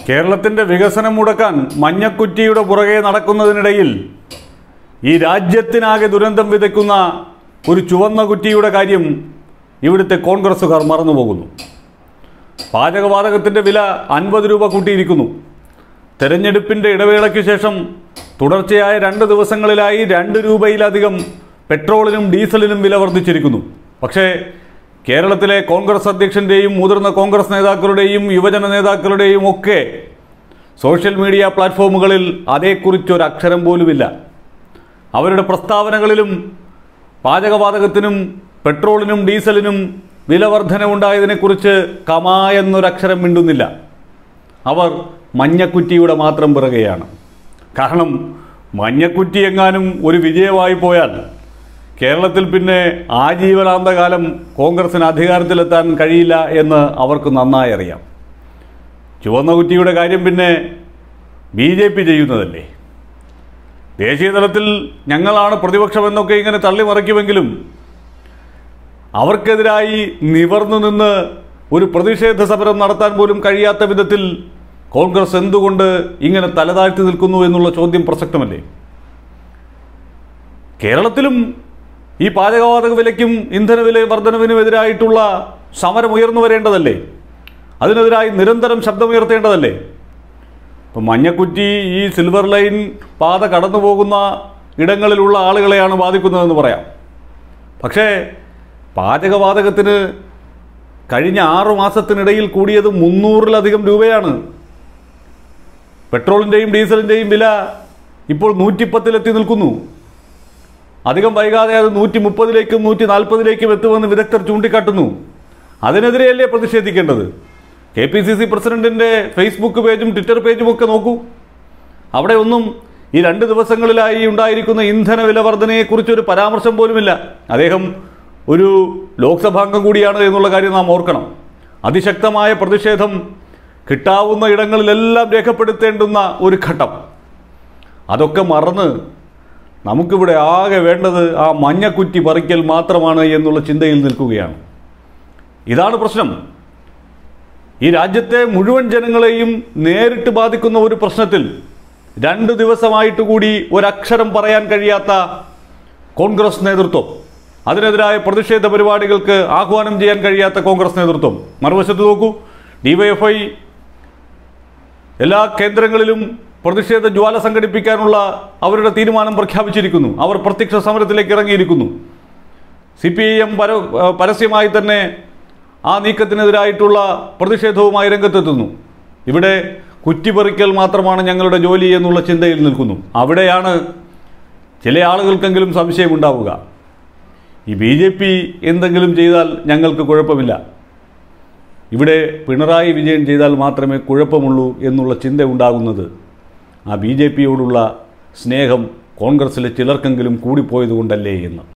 കേരളത്തിന്റെ വികസനം മുടക്കാൻ മഞ്ഞക്കുറ്റിയുടെ പുറകെ നടക്കുന്നതിനിടയിൽ ഈ രാജ്യത്തിനാകെ ദുരന്തം വിതയ്ക്കുന്ന ഒരു ചുവന്ന കുറ്റിയുടെ കാര്യം ഇവിടുത്തെ കോൺഗ്രസ്സുകാർ മറന്നുപോകുന്നു പാചകവാതകത്തിൻ്റെ വില അൻപത് രൂപ കൂട്ടിയിരിക്കുന്നു തെരഞ്ഞെടുപ്പിൻ്റെ ഇടവേളയ്ക്ക് ശേഷം തുടർച്ചയായ രണ്ട് ദിവസങ്ങളിലായി രണ്ട് രൂപയിലധികം പെട്രോളിനും ഡീസലിനും വില വർദ്ധിച്ചിരിക്കുന്നു പക്ഷേ കേരളത്തിലെ കോൺഗ്രസ് അധ്യക്ഷൻ്റെയും മുതിർന്ന കോൺഗ്രസ് നേതാക്കളുടെയും യുവജന നേതാക്കളുടെയും ഒക്കെ സോഷ്യൽ മീഡിയ പ്ലാറ്റ്ഫോമുകളിൽ അതേക്കുറിച്ചൊരു അക്ഷരം പോലുമില്ല അവരുടെ പ്രസ്താവനകളിലും പാചകവാതകത്തിനും പെട്രോളിനും ഡീസലിനും വില വർധനവുണ്ടായതിനെക്കുറിച്ച് കമാ എന്നൊരക്ഷരം മിണ്ടുന്നില്ല അവർ മഞ്ഞക്കുറ്റിയുടെ മാത്രം പിറകെയാണ് കാരണം മഞ്ഞക്കുറ്റി എങ്ങാനും ഒരു വിജയമായി പോയാൽ കേരളത്തിൽ പിന്നെ ആജീവനാന്തകാലം കോൺഗ്രസിന് അധികാരത്തിലെത്താൻ കഴിയില്ല എന്ന് അവർക്ക് നന്നായി അറിയാം ചുവന്ന കുറ്റിയുടെ കാര്യം പിന്നെ ബി ജെ പി ചെയ്യുന്നതല്ലേ ദേശീയ തലത്തിൽ ഞങ്ങളാണ് പ്രതിപക്ഷമെന്നൊക്കെ ഇങ്ങനെ തള്ളിമറിക്കുമെങ്കിലും അവർക്കെതിരായി നിവർന്നു നിന്ന് ഒരു പ്രതിഷേധ സമരം നടത്താൻ പോലും കഴിയാത്ത വിധത്തിൽ കോൺഗ്രസ് എന്തുകൊണ്ട് ഇങ്ങനെ തലതാഴ്ത്തി നിൽക്കുന്നു എന്നുള്ള ചോദ്യം പ്രസക്തമല്ലേ കേരളത്തിലും ഈ പാചകവാതക വിലയ്ക്കും ഇന്ധനവില വർധനവിനും എതിരായിട്ടുള്ള സമരം ഉയർന്നു വരേണ്ടതല്ലേ അതിനെതിരായി നിരന്തരം ശബ്ദമുയർത്തേണ്ടതല്ലേ ഇപ്പം മഞ്ഞക്കുറ്റി ഈ സിൽവർ ലൈൻ പാത കടന്നു പോകുന്ന ഇടങ്ങളിലുള്ള ആളുകളെയാണ് ബാധിക്കുന്നതെന്ന് പറയാം പക്ഷേ പാചകവാതകത്തിന് കഴിഞ്ഞ ആറു മാസത്തിനിടയിൽ കൂടിയത് മുന്നൂറിലധികം രൂപയാണ് പെട്രോളിൻ്റെയും ഡീസലിൻ്റെയും വില ഇപ്പോൾ നൂറ്റിപ്പത്തിലെത്തി നിൽക്കുന്നു അധികം വൈകാതെ അത് നൂറ്റി മുപ്പതിലേക്കും നൂറ്റി നാൽപ്പതിലേക്കും എത്തുമെന്ന് വിദഗ്ധർ ചൂണ്ടിക്കാട്ടുന്നു അതിനെതിരെയല്ലേ പ്രതിഷേധിക്കേണ്ടത് കെ പി സി സി പ്രസിഡന്റിൻ്റെ ഫേസ്ബുക്ക് പേജും ട്വിറ്റർ പേജും ഒക്കെ നോക്കൂ അവിടെ ഒന്നും ഈ രണ്ട് ദിവസങ്ങളിലായി ഉണ്ടായിരിക്കുന്ന ഇന്ധന വില വർധനയെക്കുറിച്ചൊരു പരാമർശം പോലുമില്ല അദ്ദേഹം ഒരു ലോക്സഭാംഗം കൂടിയാണ് എന്നുള്ള കാര്യം നാം ഓർക്കണം അതിശക്തമായ പ്രതിഷേധം കിട്ടാവുന്ന ഇടങ്ങളിലെല്ലാം രേഖപ്പെടുത്തേണ്ടുന്ന ഒരു ഘട്ടം അതൊക്കെ മറന്ന് നമുക്കിവിടെ ആകെ വേണ്ടത് ആ മഞ്ഞക്കുറ്റി പറിക്കൽ മാത്രമാണ് എന്നുള്ള ചിന്തയിൽ നിൽക്കുകയാണ് ഇതാണ് പ്രശ്നം ഈ രാജ്യത്തെ മുഴുവൻ ജനങ്ങളെയും നേരിട്ട് ബാധിക്കുന്ന ഒരു പ്രശ്നത്തിൽ രണ്ട് ദിവസമായിട്ട് കൂടി ഒരക്ഷരം പറയാൻ കഴിയാത്ത കോൺഗ്രസ് നേതൃത്വം അതിനെതിരായ പ്രതിഷേധ പരിപാടികൾക്ക് ആഹ്വാനം ചെയ്യാൻ കഴിയാത്ത കോൺഗ്രസ് നേതൃത്വം മറുവശത്ത് നോക്കൂ ഡിവൈഎഫ്ഐ എല്ലാ കേന്ദ്രങ്ങളിലും പ്രതിഷേധ ജ്വാല സംഘടിപ്പിക്കാനുള്ള അവരുടെ തീരുമാനം പ്രഖ്യാപിച്ചിരിക്കുന്നു അവർ പ്രത്യക്ഷ സമരത്തിലേക്ക് ഇറങ്ങിയിരിക്കുന്നു സി പി ഐ എം പര പരസ്യമായി തന്നെ ആ നീക്കത്തിനെതിരായിട്ടുള്ള പ്രതിഷേധവുമായി രംഗത്തെത്തുന്നു ഇവിടെ കുറ്റിപ്പറിക്കൽ മാത്രമാണ് ഞങ്ങളുടെ ജോലി എന്നുള്ള ചിന്തയിൽ നിൽക്കുന്നു അവിടെയാണ് ചില ആളുകൾക്കെങ്കിലും സംശയമുണ്ടാവുക ഈ ബി ജെ പി എന്തെങ്കിലും ചെയ്താൽ ഞങ്ങൾക്ക് കുഴപ്പമില്ല ഇവിടെ പിണറായി വിജയൻ ചെയ്താൽ മാത്രമേ കുഴപ്പമുള്ളൂ എന്നുള്ള ചിന്ത ഉണ്ടാകുന്നത് ആ ബി ജെ പിയോടുള്ള സ്നേഹം കോൺഗ്രസ്സിലെ ചിലർക്കെങ്കിലും കൂടിപ്പോയതുകൊണ്ടല്ലേ എന്ന്